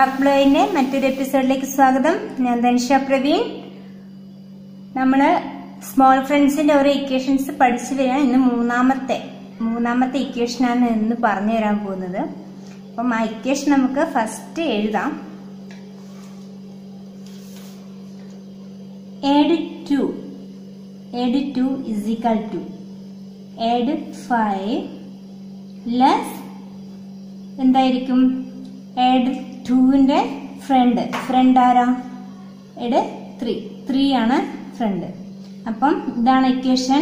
വാക്ബ്ലോയിന്റെ മറ്റൊരു എപ്പിസോഡിലേക്ക് സ്വാഗതം ഞാൻ ധനുഷ പ്രവീൺ നമ്മള് സ്മോൾ ഫ്രണ്ട്സിന്റെ ഓരോ ഇക്വേഷൻസ് പഠിച്ചു വരാൻ ഇന്ന് മൂന്നാമത്തെ മൂന്നാമത്തെ ഇക്വേഷനാണ് ഇന്ന് പറഞ്ഞു തരാൻ പോകുന്നത് അപ്പം ആ ഇക്വേഷൻ നമുക്ക് ഫസ്റ്റ് എഴുതാം add two add two is equal to add five less എന്തായിരിക്കും ആഡ് ടുവിന്റെ ഫ്രണ്ട് ഫ്രണ്ട് ആരാ എഡ് ത്രീ ത്രീ ആണ് ഫ്രണ്ട് അപ്പം ഇതാണ് ഇക്വേഷൻ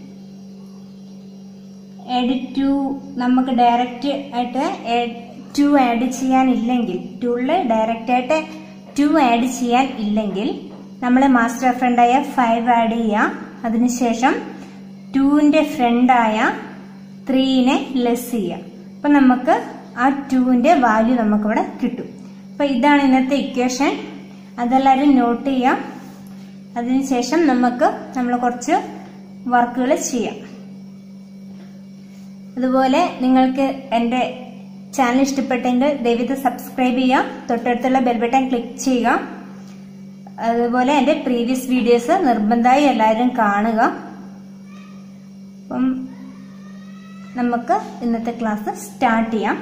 ആഡ് ടു നമുക്ക് ഡയറക്റ്റ് ആയിട്ട് ടു ആഡ് ചെയ്യാനില്ലെങ്കിൽ ടൂളിൽ ഡയറക്റ്റ് ആയിട്ട് ടു ആഡ് ചെയ്യാൻ ഇല്ലെങ്കിൽ നമ്മൾ മാസ്റ്റർ ഫ്രണ്ടായ ഫൈവ് ആഡ് ചെയ്യാം അതിനുശേഷം ടുവിന്റെ ഫ്രണ്ടായ ത്രീനെ ലെസ് ചെയ്യാം അപ്പൊ നമുക്ക് ആ ടുവിന്റെ വാല്യൂ നമുക്കിവിടെ കിട്ടും അപ്പൊ ഇതാണ് ഇന്നത്തെ ഇക്വേഷൻ അതെല്ലാവരും നോട്ട് ചെയ്യാം അതിനുശേഷം നമുക്ക് നമ്മൾ കുറച്ച് വർക്കുകൾ ചെയ്യാം അതുപോലെ നിങ്ങൾക്ക് എൻ്റെ ചാനൽ ഇഷ്ടപ്പെട്ടെങ്കിൽ ദയവിത് സബ്സ്ക്രൈബ് ചെയ്യാം തൊട്ടടുത്തുള്ള ബെൽ ബട്ടൺ ക്ലിക്ക് ചെയ്യുക അതുപോലെ എൻ്റെ പ്രീവിയസ് വീഡിയോസ് നിർബന്ധമായി എല്ലാവരും കാണുക അപ്പം നമുക്ക് ഇന്നത്തെ ക്ലാസ് സ്റ്റാർട്ട് ചെയ്യാം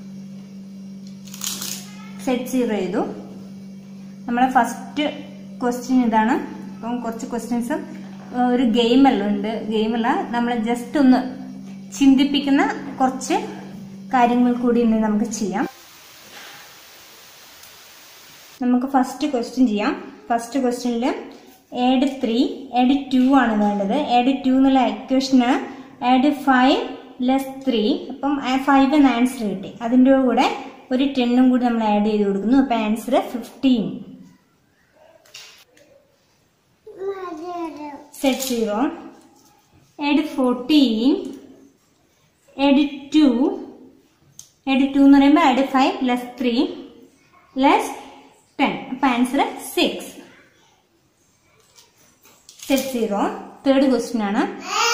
സെറ്റ് സീറോ ചെയ്തു നമ്മളെ ഫസ്റ്റ് ക്വസ്റ്റ്യൻ ഇതാണ് അപ്പം കുറച്ച് ക്വസ്റ്റ്യൻസ് ഒരു ഗെയിമെല്ലാം ഉണ്ട് ഗെയിമല്ല നമ്മൾ ജസ്റ്റ് ഒന്ന് ചിന്തിപ്പിക്കുന്ന കുറച്ച് കാര്യങ്ങൾ കൂടി ഇന്ന് നമുക്ക് ചെയ്യാം നമുക്ക് ഫസ്റ്റ് ക്വസ്റ്റ്യൻ ചെയ്യാം ഫസ്റ്റ് ക്വസ്റ്റ്യനിൽ ഏഡ് ത്രീ ഏഡ് ടു ആണ് വേണ്ടത് ഏഡ് ടു എന്നുള്ള ഇക്വേഷന് ആഡ് ഫൈവ് ലെസ് ത്രീ അപ്പം ഫൈവ് എന്ന ആൻസർ കിട്ടി അതിൻ്റെ കൂടെ ഒരു ടെണ്ണും കൂടി നമ്മൾ ആഡ് ചെയ്ത് കൊടുക്കുന്നു അപ്പം answer fifteen set zero add fourteen add two add two എന്ന് പറയുമ്പോൾ add five less three less ten അപ്പം answer six set zero third question ആണ്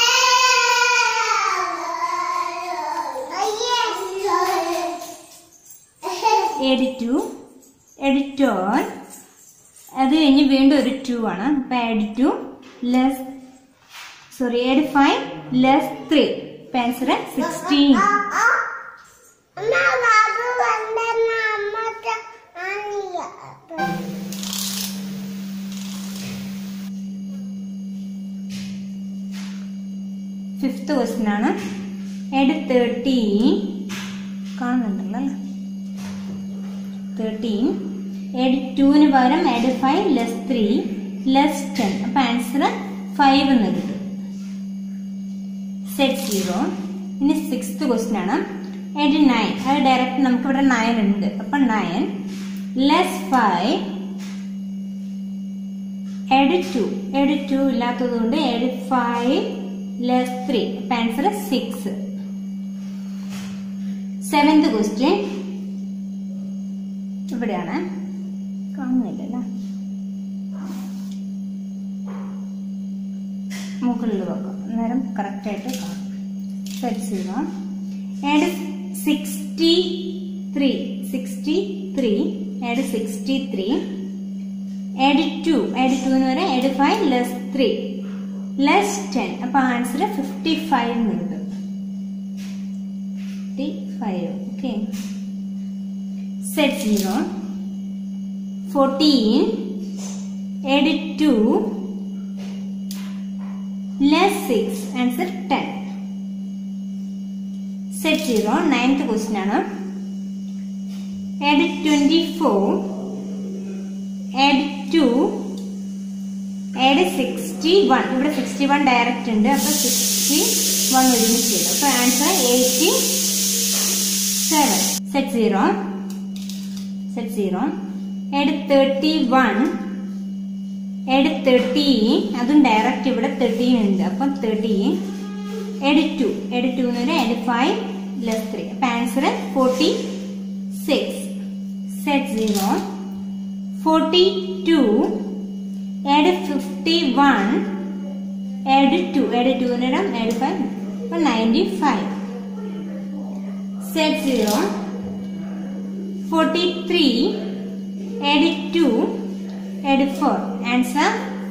എഡിറ്റു എഡിറ്റോർ അത് കഴിഞ്ഞ് വീണ്ടും ഒരു ടു ആണ് അപ്പൊ add two less sorry add five less three answer sixteen fifth question ആണ് എഡ് തേർട്ടീൻ കാണുന്നുണ്ടല്ലോ അല്ലേ തേർട്ടീൻ എഡ് ടുവിന് പകരം add five less three less ten അപ്പൊ ആൻസർ ഫൈവ് എന്ന് കിട്ടും സെറ്റ് സീറോ ഇനി സിക്സ്ത് ക്വസ്റ്റ്യൻ ആണ് എഡ് നയൻ അത് ഡയറക്റ്റ് നമുക്ക് ഇവിടെ നയൻ ഉണ്ട് അപ്പൊ nine less five add two add two ഇല്ലാത്തത് കൊണ്ട് എഡ് ഫൈവ് ലെസ് ത്രീ അപ്പൊ ആൻസർ സിക്സ് സെവൻത് ക്വസ്റ്റ്യൻ ഇവിടെയാണ് കാണുന്നില്ലല്ലോ മുകളിൽ വെക്കാം അന്നേരം കറക്റ്റ് ആയിട്ട് കാണും സെറ്റ് ചെയ്യുക add sixty three sixty three add sixty three add two add two എന്ന് പറയാം add five less three less ten അപ്പൊ ആൻസർ ഫിഫ്റ്റി ഫൈവ് എന്ന് കിട്ടും fifty five okay set 0 14 add 2 less 6 answer 10 set 0 ninth question ആണ് add 24 add 2 add 61 ഇവിടെ 61 direct ഉണ്ട് അപ്പൊ 61 ഒരുമിച്ച് ചെയ്തു അപ്പൊ answer 87 set 0 set 0 add 31 add 30 അതും ഡയറക്റ്റ് ഇവിടെ 13 ഉണ്ട് അപ്പം 30 add 2 add 2 എന്ന് പറഞ്ഞാൽ add 5 less 3 അപ്പൊ answer 46 set 0 42 add 51 add 2 add 2 എന്ന് പറഞ്ഞാൽ add 5 അപ്പൊ 95 set 0 43 add 2 add 4 answer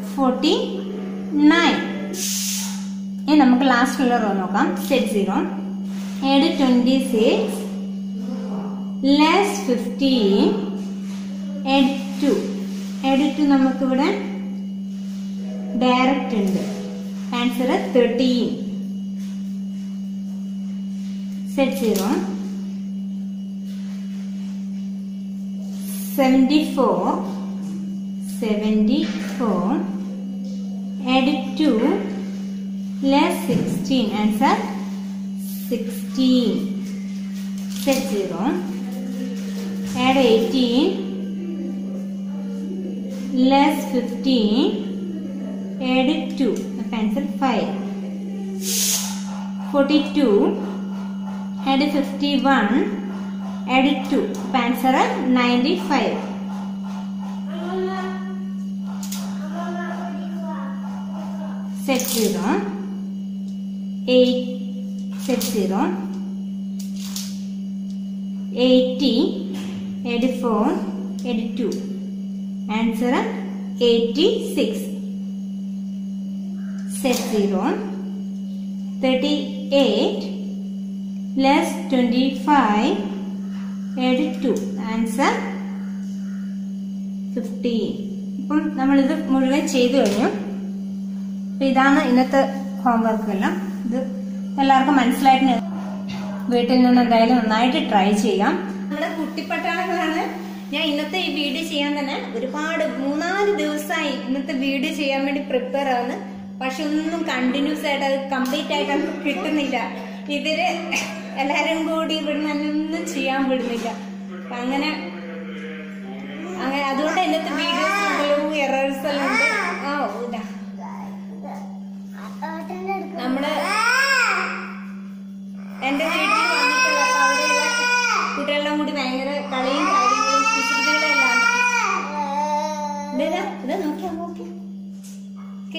49 ഇനി നമുക്ക് ലാസ്റ്റ് ഉള്ള റോ നോക്കാം set zero add twenty six less fifteen add two add two നമുക്കിവിടെ ഡയറക്റ്റ് ഉണ്ട് answer thirteen set zero seventy four seventy four add two less sixteen answer sixteen set zero add 18 less 15 add 2 answer 5 42 add 51 add 2 answer 95 set 0 8 set 0 80 add 4 add 2 answer 86 set 0 38 less 25 add 2 answer 15 ഇപ്പം നമ്മളിത് മുഴുവൻ ചെയ്തു കഴിഞ്ഞു അപ്പൊ ഇതാണ് ഇന്നത്തെ homework എല്ലാം ഇത് എല്ലാവർക്കും മനസ്സിലായിട്ട് വീട്ടിൽ നിന്ന് എന്തായാലും നന്നായിട്ട് ട്രൈ ചെയ്യാം നമ്മുടെ കുട്ടിപ്പട്ടാളങ്ങളാണ് ഞാൻ ഇന്നത്തെ ഈ വീഡിയോ ചെയ്യാൻ തന്നെ ഒരുപാട് മൂന്നാല് ദിവസമായി ഇന്നത്തെ വീഡിയോ ചെയ്യാൻ വേണ്ടി പ്രിപ്പയർ ആവുന്നു പക്ഷെ ഒന്നും കണ്ടിന്യൂസ് ആയിട്ട് അത് കംപ്ലീറ്റ് ആയിട്ട് അത് കിട്ടുന്നില്ല ഇവര് എല്ലാരും കൂടി ഇവിടുന്ന് ഒന്നും ചെയ്യാൻ വിടുന്നില്ല അപ്പൊ അങ്ങനെ അങ്ങനെ അതുകൊണ്ട് ഇന്നത്തെ വീഡിയോസ് എറേഴ്സ് എല്ലാം ഉണ്ട് ആ ഇതാ നമ്മുടെ എന്റെ വീട്ടിൽ വന്നിട്ടുള്ള അപ്പൊ അവിടെയുള്ള കുട്ടികളെല്ലാം കൂടി ഭയങ്കര കളിയും കാര്യങ്ങളും കുസൃതികളും എല്ലാം ഇതാ ഇതാ നോക്കിയാ നോക്കിയാ ഓക്കെ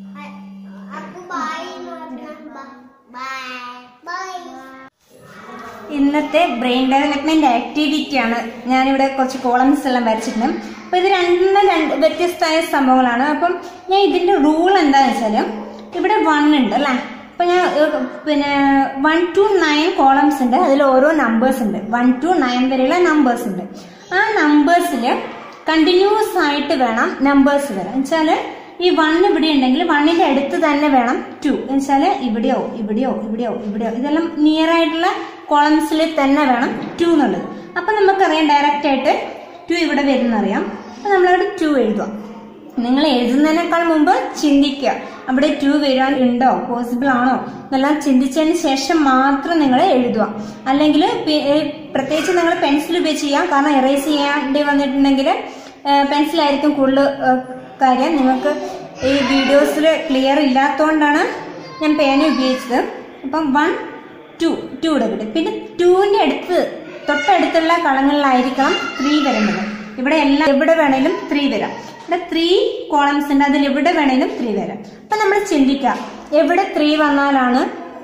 ഇന്നത്തെ ബ്രെയിൻ ഡെവലപ്മെന്റ് ആക്ടിവിറ്റി ആണ് ഞാനിവിടെ കുറച്ച് കോളംസ് എല്ലാം വരച്ചിട്ടുണ്ട് അപ്പൊ ഇത് രണ്ടും രണ്ട് വ്യത്യസ്തമായ സംഭവങ്ങളാണ് അപ്പം ഞാൻ ഇതിന്റെ റൂൾ എന്താന്ന് വെച്ചാല് ഇവിടെ വൺ ഉണ്ട് അല്ലേ അപ്പൊ ഞാൻ ഏഹ്, പിന്നെ വൺ ടു നയൻ കോളംസ് ഉണ്ട് അതിൽ ഓരോ നമ്പേഴ്സ് ഉണ്ട് വൺ ടു നയൻ വരെയുള്ള നമ്പേഴ്സ് ഉണ്ട് ആ നമ്പേഴ്സിൽ കണ്ടിന്യൂസ് ആയിട്ട് വേണം നമ്പേഴ്സ് വരാൻ വെച്ചാല് ഈ വൺ ഇവിടെ ഉണ്ടെങ്കിൽ വണ്ണിന്റെ അടുത്ത് തന്നെ വേണം ടു എന്നുവെച്ചാല് ഇവിടെയോ ഇവിടെയോ ഇവിടെയോ ഇവിടെയോ ഇതെല്ലാം നിയർ ആയിട്ടുള്ള കോളംസിൽ തന്നെ വേണം ടു എന്നുള്ളത് അപ്പൊ നമുക്കറിയാം ഡയറക്റ്റ് ആയിട്ട് ടു ഇവിടെ വരുന്നറിയാം അപ്പൊ നമ്മളവിടെ ടു എഴുതുക നിങ്ങൾ എഴുതുന്നതിനേക്കാൾ മുമ്പ് ചിന്തിക്കുക അവിടെ ടു വരാൻ ഉണ്ടോ പോസിബിൾ ആണോ എന്നെല്ലാം ചിന്തിച്ചതിന് ശേഷം മാത്രം നിങ്ങൾ എഴുതുക അല്ലെങ്കിൽ പ്രത്യേകിച്ച് നിങ്ങൾ പെൻസിൽ ഉപയോഗിച്ച് ചെയ്യാം കാരണം എറേസ് ചെയ്യാണ്ടി വന്നിട്ടുണ്ടെങ്കിൽ പെൻസിലായിരിക്കും കൂടുതൽ ഏഹ്, കാര്യം നിങ്ങൾക്ക് ഈ വീഡിയോസിൽ ക്ലിയർ ഇല്ലാത്തതുകൊണ്ടാണ് ഞാൻ പേന ഉപയോഗിച്ചത് അപ്പം വൺ ടു ടു ഇവിടെ കിട്ടും പിന്നെ ടുവിന്റെ അടുത്ത് തൊട്ടടുത്തുള്ള കളങ്ങളിലായിരിക്കണം ത്രീ വരുന്നത് ഇവിടെ എല്ലാം എവിടെ വേണേലും ത്രീ വരാം ഇവിടെ ത്രീ കോളംസ് ഉണ്ട് അതിൽ എവിടെ വേണേലും ത്രീ വരാം അപ്പൊ നമ്മൾ ചിന്തിക്കാം എവിടെ ത്രീ വന്നാലാണ്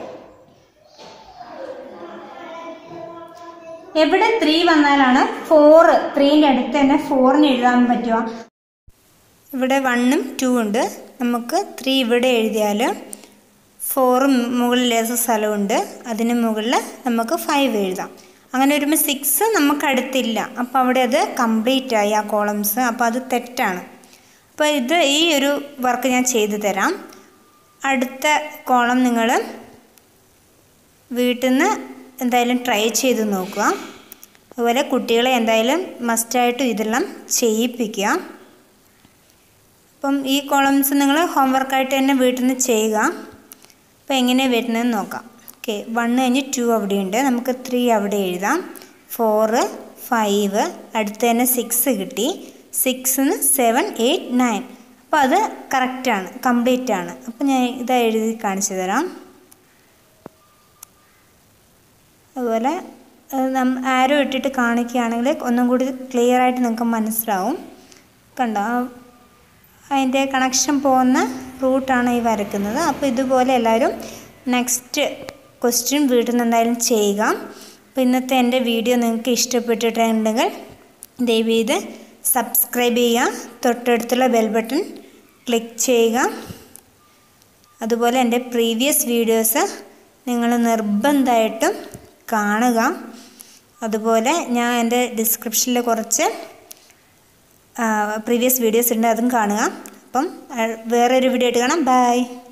എവിടെ ത്രീ വന്നാലാണ് ഫോർ ത്രീന്റെ അടുത്ത് തന്നെ ഫോറിന് എഴുതാൻ പറ്റുക ഇവിടെ വണ്ണും ടു ഉണ്ട് നമുക്ക് ത്രീ ഇവിടെ എഴുതിയാൽ ഫോറ് മുകളിൽ ലേസ സ്ഥലമുണ്ട് അതിന് മുകളിൽ നമുക്ക് ഫൈവ് എഴുതാം അങ്ങനെ വരുമ്പോൾ സിക്സ് നമുക്ക് അടുത്തില്ല അപ്പോൾ അവിടെ അത് കംപ്ലീറ്റ് ആയി ആ കോളംസ് അപ്പോൾ അത് തെറ്റാണ് അപ്പോൾ ഇത് ഈ ഒരു വർക്ക് ഞാൻ ചെയ്തു തരാം അടുത്ത കോളം നിങ്ങൾ വീട്ടിൽ നിന്ന് എന്തായാലും ട്രൈ ചെയ്ത് നോക്കുക അതുപോലെ കുട്ടികളെ എന്തായാലും മസ്റ്റായിട്ടും ഇതെല്ലാം ചെയ്യിപ്പിക്കുക അപ്പം ഈ കോളംസ് നിങ്ങൾ ഹോംവർക്കായിട്ട് തന്നെ വീട്ടിൽ നിന്ന് ചെയ്യുക അപ്പോൾ എങ്ങനെയാണ് വരുന്നതെന്ന് നോക്കാം ഓക്കെ വൺ കഴിഞ്ഞ് ടു അവിടെയുണ്ട് നമുക്ക് ത്രീ അവിടെ എഴുതാം ഫോറ് ഫൈവ് അടുത്ത് തന്നെ സിക്സ് കിട്ടി സിക്സിന് സെവൻ എയ്റ്റ് നയൻ അപ്പോൾ അത് കറക്റ്റാണ് കംപ്ലീറ്റ് ആണ് അപ്പോൾ ഞാൻ ഇതാ എഴുതി കാണിച്ചു തരാം അതുപോലെ ആരോ ഇട്ടിട്ട് കാണിക്കുകയാണെങ്കിൽ ഒന്നും കൂടി ക്ലിയർ ആയിട്ട് നിങ്ങൾക്ക് മനസ്സിലാവും കണ്ടോ ആ അതിൻ്റെ കണക്ഷൻ പോകുന്ന റൂട്ടാണ് ഈ വരക്കുന്നത് അപ്പോൾ ഇതുപോലെ എല്ലാവരും നെക്സ്റ്റ് ക്വസ്റ്റ്യൻ വീട്ടിൽ നിന്ന് എന്തായാലും ചെയ്യുക അപ്പോൾ ഇന്നത്തെ എൻ്റെ വീഡിയോ നിങ്ങൾക്ക് ഇഷ്ടപ്പെട്ടിട്ടുണ്ടെങ്കിൽ ദയവ് ചെയ്ത് സബ്സ്ക്രൈബ് ചെയ്യുക തൊട്ടടുത്തുള്ള ബെൽ ബട്ടൺ ക്ലിക്ക് ചെയ്യുക അതുപോലെ എൻ്റെ പ്രീവിയസ് വീഡിയോസ് നിങ്ങൾ നിർബന്ധമായിട്ടും കാണുക അതുപോലെ ഞാൻ എൻ്റെ ഡിസ്ക്രിപ്ഷനിൽ കുറച്ച് പ്രീവിയസ് വീഡിയോസ് ഉണ്ട് അതും കാണുക അപ്പം വേറൊരു വീഡിയോ ആയിട്ട് കാണാം ബൈ